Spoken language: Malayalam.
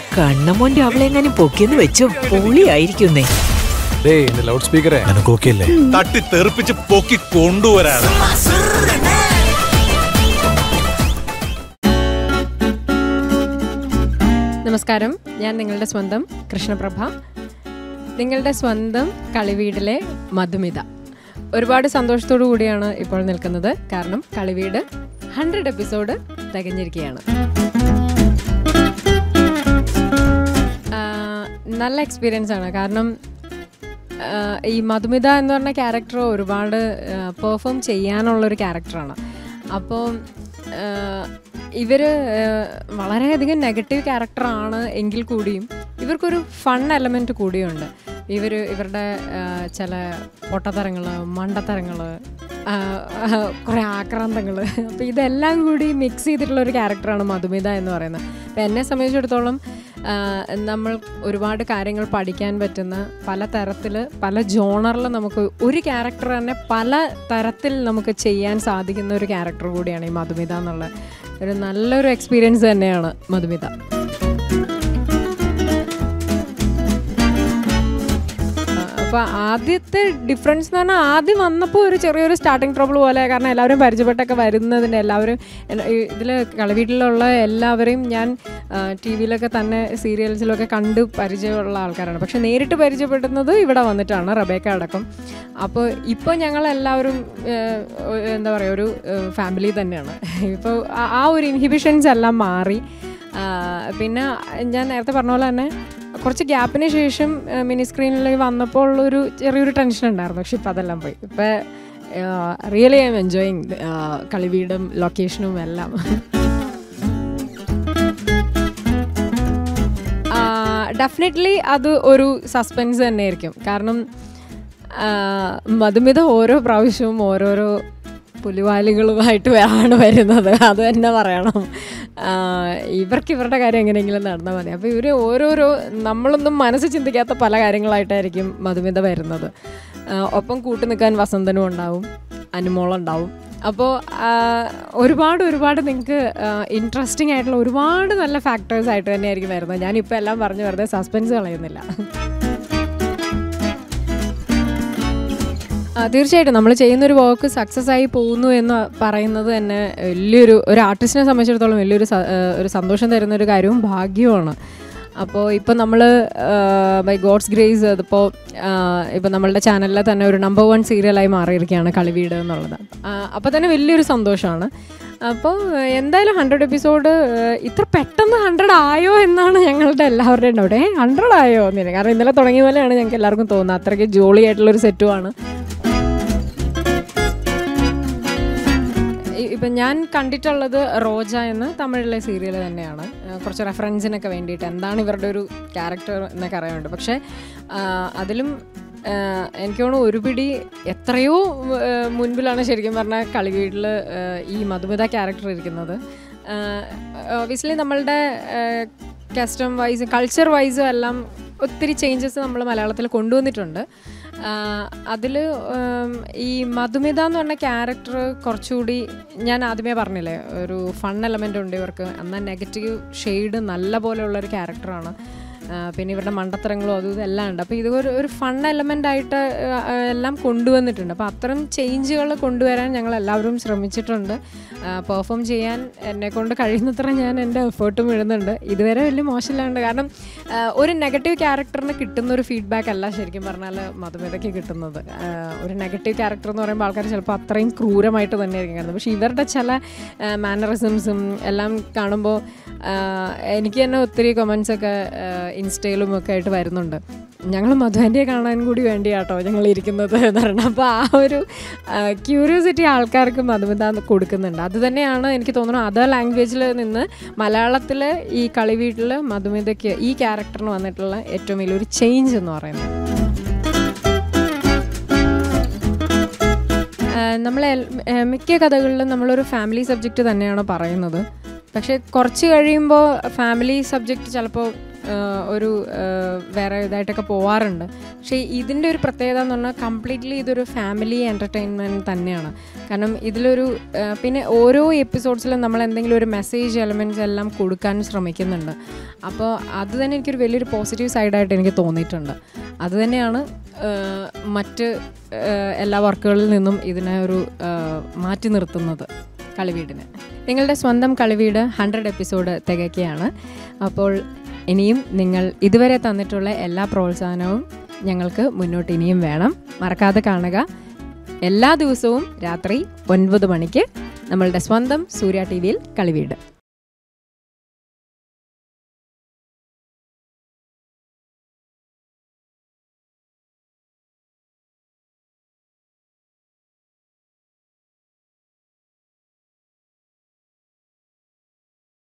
കണ്ണമോന്റെ അവളെങ്ങാനും പൊക്കിയെന്ന് വെച്ചോ പൊളിയായിരിക്കുന്നേ ഡേയ് എന്റെ ലൗഡ് സ്പീക്കറെ നിനക്ക് ഓക്കെ അല്ലേ തട്ടി തെറിപ്പിച്ച് പൊക്കി കൊണ്ടുവരാണ് നമസ്കാരം ഞാൻ നിങ്ങളുടെ സ്വന്തം കൃഷ്ണപ്രഭ നിങ്ങളുടെ സ്വന്തം കളിവീടിലെ മധുമിത ഒരുപാട് സന്തോഷത്തോടു കൂടിയാണ് ഇപ്പോൾ നിൽക്കുന്നത് കാരണം കളിവീട് ഹൺഡ്രഡ് എപ്പിസോഡ് തികഞ്ഞിരിക്കുകയാണ് ആ, നല്ല എക്സ്പീരിയൻസ് ആണ് കാരണം ആ, ഈ മധുമിത എന്ന് പറഞ്ഞ ക്യാരക്ടർ ഒരുപാട് പെർഫോം ചെയ്യാനുള്ളൊരു ക്യാരക്ടറാണ് അപ്പോൾ ഇവർ വളരെയധികം നെഗറ്റീവ് ക്യാരക്ടറാണ് എങ്കിൽ കൂടിയും ഇവർക്കൊരു ഫൺ എലമെൻറ്റ് കൂടിയുണ്ട് ഇവർ ഇവരുടെ ആ, ചില പൊട്ടത്തരങ്ങൾ മണ്ടത്തരങ്ങൾ കുറേ ആക്രാന്തങ്ങൾ അപ്പോൾ ഇതെല്ലാം കൂടി മിക്സ് ചെയ്തിട്ടുള്ള ഒരു ക്യാരക്ടറാണ് മധുമിത എന്ന് പറയുന്നത് അപ്പോൾ എന്നെ സംബന്ധിച്ചിടത്തോളം ആ, നമ്മൾ ഒരുപാട് കാര്യങ്ങൾ പഠിക്കാൻ പറ്റുന്ന പല തരത്തിൽ പല ജോണറിൽ നമുക്ക് ഒരു ക്യാരക്ടർ തന്നെ പല തരത്തിൽ നമുക്ക് ചെയ്യാൻ സാധിക്കുന്ന ഒരു ക്യാരക്ടർ കൂടിയാണ് ഈ മധുമിത എന്നുള്ള ഒരു നല്ലൊരു എക്സ്പീരിയൻസ് തന്നെയാണ് മധുമിത അപ്പോൾ ആദ്യത്തെ ഡിഫറൻസ് എന്ന് പറഞ്ഞാൽ ആദ്യം വന്നപ്പോൾ ഒരു ചെറിയൊരു സ്റ്റാർട്ടിങ് ട്രബിൾ പോലെ കാരണം എല്ലാവരും പരിചയപ്പെട്ടൊക്കെ വരുന്നതിൻ്റെ എല്ലാവരും ഇതിൽ കളിവീട്ടിലുള്ള എല്ലാവരെയും ഞാൻ ടി വിയിലൊക്കെ തന്നെ സീരിയൽസിലൊക്കെ കണ്ട് പരിചയമുള്ള ആൾക്കാരാണ് പക്ഷെ നേരിട്ട് പരിചയപ്പെടുന്നത് ഇവിടെ വന്നിട്ടാണ് റബേക്ക അടക്കം അപ്പോൾ ഇപ്പോൾ ഞങ്ങൾ എല്ലാവരും ഏഹ്, ഒ- എന്താ പറയുക ഒരു ഫാമിലി തന്നെയാണ് ഇപ്പോൾ ആ- ആ ഒരു ഇൻഹിബിഷൻസ് എല്ലാം മാറി ആ, പിന്നെ ഞാൻ നേരത്തെ പറഞ്ഞ പോലെ തന്നെ കുറച്ച് ഗ്യാപ്പിന് ശേഷം മിനി സ്ക്രീനിൽ വന്നപ്പോൾ ഉള്ളൊരു ചെറിയൊരു ടെൻഷൻ ഉണ്ടായിരുന്നു പക്ഷെ ഇപ്പം അതെല്ലാം പോയി ഇപ്പം റിയലി ഐ എം എൻജോയിങ് കളിവീടും ലൊക്കേഷനും എല്ലാം ഡെഫിനറ്റ്ലി അത് ഒരു സസ്പെൻസ് തന്നെയായിരിക്കും കാരണം ആ, മധുമിത ഓരോ പ്രാവശ്യവും ഓരോരോ പുലിവാലുകളുമായിട്ട് ആണ് വരുന്നത് അത് തന്നെ പറയണം ആ, ഇവർക്ക് ഇവരുടെ കാര്യം എങ്ങനെയെങ്കിലും നടന്നാൽ മതി അപ്പോൾ ഇവർ ഓരോരോ നമ്മളൊന്നും മനസ്സ് ചിന്തിക്കാത്ത പല കാര്യങ്ങളായിട്ടായിരിക്കും മധുമിത വരുന്നത് ആ, ഒപ്പം കൂട്ടു നിൽക്കാൻ വസന്തനും ഉണ്ടാവും അനുമോളുണ്ടാവും അപ്പോൾ ഒരുപാട് ഒരുപാട് നിങ്ങൾക്ക് ഇൻട്രസ്റ്റിംഗ് ആയിട്ടുള്ള ഒരുപാട് നല്ല ഫാക്ടേഴ്സ് ആയിട്ട് തന്നെയായിരിക്കും വരുന്നത് ഞാനിപ്പോൾ എല്ലാം പറഞ്ഞു വെറുതെ സസ്പെൻസ് കളയുന്നില്ല ആ, തീർച്ചയായിട്ടും നമ്മൾ ചെയ്യുന്ന ഒരു വർക്ക് സക്സസ് ആയി പോകുന്നു എന്ന് പറയുന്നത് തന്നെ വലിയൊരു ഒരു ആർട്ടിസ്റ്റിനെ സംബന്ധിച്ചിടത്തോളം വലിയൊരു സ- ആ, ഒരു സന്തോഷം തരുന്ന ഒരു കാര്യവും ഭാഗ്യവുമാണ് അപ്പോൾ ഇപ്പോൾ നമ്മൾ ബൈ ഗോഡ്സ് ഗ്രേസ് അതിപ്പോൾ ഇപ്പോൾ നമ്മളുടെ ചാനലിലെ തന്നെ ഒരു നമ്പർ വൺ സീരിയലായി മാറിയിരിക്കുകയാണ് കളിവീട് എന്നുള്ളത് അപ്പോൾ തന്നെ വലിയൊരു സന്തോഷമാണ് അപ്പോൾ എന്തായാലും ഹൺഡ്രഡ് എപ്പിസോഡ് ഇത്ര പെട്ടെന്ന് ഹൺഡ്രഡ് ആയോ എന്നാണ് ഞങ്ങളുടെ എല്ലാവരുടെയും ഡൗട്ട് ഏ ഹൺഡ്രഡ് ആയോ എന്നില്ല കാരണം ഇന്നലെ തുടങ്ങിയ പോലെയാണ് ഞങ്ങൾക്ക് എല്ലാവർക്കും തോന്നുന്നത് അത്രയ്ക്ക് ജോളി ആയിട്ടുള്ളൊരു സെറ്റുമാണ് ഇ- ഇപ്പം ഞാൻ കണ്ടിട്ടുള്ളത് റോജ എന്ന തമിഴിലെ സീരിയൽ തന്നെയാണ് ആ, കുറച്ച് റെഫറൻസിനൊക്കെ വേണ്ടിയിട്ട് എന്താണ് ഇവരുടെ ഒരു ക്യാരക്ടർ എന്നൊക്കെ അറിയാനുണ്ട് പക്ഷേ ആ, അതിലും ആ, എനിക്ക് തോന്നുന്നു ഒരു പിടി എത്രയോ ആ, മുൻപിലാണ് ശരിക്കും പറഞ്ഞാൽ കളിവീട്ടിൽ ഈ മധുമിത ക്യാരക്ടർ ഇരിക്കുന്നത് ഒബിയസ്ലി നമ്മളുടെ കസ്റ്റം വൈസ് കൾച്ചർ വൈസും എല്ലാം ഒത്തിരി ചേഞ്ചസ് നമ്മൾ മലയാളത്തിൽ കൊണ്ടുവന്നിട്ടുണ്ട് അതിൽ ഈ മധുമിത എന്ന് പറഞ്ഞ ക്യാരക്ടർ കുറച്ചുകൂടി ഞാൻ ആദ്യമേ പറഞ്ഞില്ലേ ഒരു ഫൺ എലമെൻ്റ് ഉണ്ട് ഇവർക്ക് എന്നാൽ നെഗറ്റീവ് ഷെയ്ഡ് നല്ല പോലെയുള്ള ഒരു ക്യാരക്ടറാണ് പിന്നെ ഇവരുടെ മണ്ടത്തരങ്ങളും അതും ഇതും എല്ലാം ഉണ്ട് അപ്പോൾ ഇത് ഒരു ഒരു ഫൺ എലമെൻ്റ് ആയിട്ട് ആ, ആ, എല്ലാം കൊണ്ടുവന്നിട്ടുണ്ട് അപ്പോൾ അത്തരം ചേഞ്ചുകൾ കൊണ്ടുവരാൻ ഞങ്ങൾ എല്ലാവരും ശ്രമിച്ചിട്ടുണ്ട് പെർഫോം ചെയ്യാൻ എന്നെ കൊണ്ട് കഴിയുന്നത്ര ഞാൻ എൻ്റെ എഫേർട്ടും ഇടുന്നുണ്ട് ഇതുവരെ വലിയ മോശമില്ലാണ്ട് കാരണം ആ, ഒരു നെഗറ്റീവ് ക്യാരക്ടറിന് കിട്ടുന്ന ഒരു ഫീഡ്ബാക്ക് അല്ല ശരിക്കും പറഞ്ഞാൽ മധുമിതയ്ക്ക് കിട്ടുന്നത് ആ, ഒരു നെഗറ്റീവ് ക്യാരക്ടർ എന്ന് പറയുമ്പോൾ ആൾക്കാർ ചിലപ്പോൾ അത്രയും ക്രൂരമായിട്ട് തന്നെയായിരിക്കും കാണുന്നത് പക്ഷേ ഇവരുടെ ചില മാനറിസംസും എല്ലാം കാണുമ്പോൾ ആ, എനിക്ക് തന്നെ ഒത്തിരി കമൻസ് ഒക്കെ ആ, ഇൻസ്റ്റയിലും ഒക്കെ ആയിട്ട് വരുന്നുണ്ട് ഞങ്ങൾ മധുവിൻ്റെ കാണാൻ കൂടി വേണ്ടിയാട്ടോ ഞങ്ങൾ ഇരിക്കുന്നത് എന്ന് പറയണം അപ്പോൾ ആ ഒരു ക്യൂരിയോസിറ്റി ആൾക്കാർക്ക് മധുമിത കൊടുക്കുന്നുണ്ട് അത് തന്നെയാണ് എനിക്ക് തോന്നുന്നു അതർ ലാംഗ്വേജിൽ നിന്ന് മലയാളത്തിൽ ഈ കളിവീട്ടിൽ മധുമിതയ്ക്ക് ഈ ക്യാരക്ടറിന് വന്നിട്ടുള്ള ഏറ്റവും വലിയൊരു ചേഞ്ച് എന്ന് പറയുന്നത് നമ്മൾ മിക്ക കഥകളിലും നമ്മളൊരു ഫാമിലി സബ്ജക്റ്റ് തന്നെയാണ് പറയുന്നത് പക്ഷേ കുറച്ച് കഴിയുമ്പോൾ ഫാമിലി സബ്ജക്റ്റ് ചിലപ്പോൾ ആ, ഒരു ആ, വേറെ ഇതായിട്ടൊക്കെ പോവാറുണ്ട് പക്ഷേ ഇതിൻ്റെ ഒരു പ്രത്യേകത എന്ന് പറഞ്ഞാൽ കംപ്ലീറ്റ്ലി ഇതൊരു ഫാമിലി എൻ്റർടൈൻമെൻറ്റ് തന്നെയാണ് കാരണം ഇതിലൊരു ആ, പിന്നെ ഓരോ എപ്പിസോഡ്സിലും നമ്മൾ എന്തെങ്കിലും ഒരു മെസ്സേജ് എലമെൻറ്റ്സ് എല്ലാം കൊടുക്കാൻ ശ്രമിക്കുന്നുണ്ട് അപ്പോൾ അത് തന്നെ എനിക്കൊരു വലിയൊരു പോസിറ്റീവ് സൈഡായിട്ട് എനിക്ക് തോന്നിയിട്ടുണ്ട് അത് തന്നെയാണ് ആ, മറ്റ് ആ, എല്ലാ വർക്കുകളിൽ നിന്നും ഇതിനെ ഒരു ആ, മാറ്റി നിർത്തുന്നത് കളിവീടിന് നിങ്ങളുടെ സ്വന്തം കളിവീട് ഹൺഡ്രഡ് എപ്പിസോഡ് തികയ്ക്കുകയാണ് അപ്പോൾ ഇനിയും നിങ്ങൾ ഇതുവരെ തന്നിട്ടുള്ള എല്ലാ പ്രോത്സാഹനവും ഞങ്ങൾക്ക് മുന്നോട്ട് ഇനിയും വേണം മറക്കാതെ കാണുക എല്ലാ ദിവസവും രാത്രി ഒൻപത് മണിക്ക് നമ്മളുടെ സ്വന്തം സൂര്യ ടി വിയിൽ കളിവീട്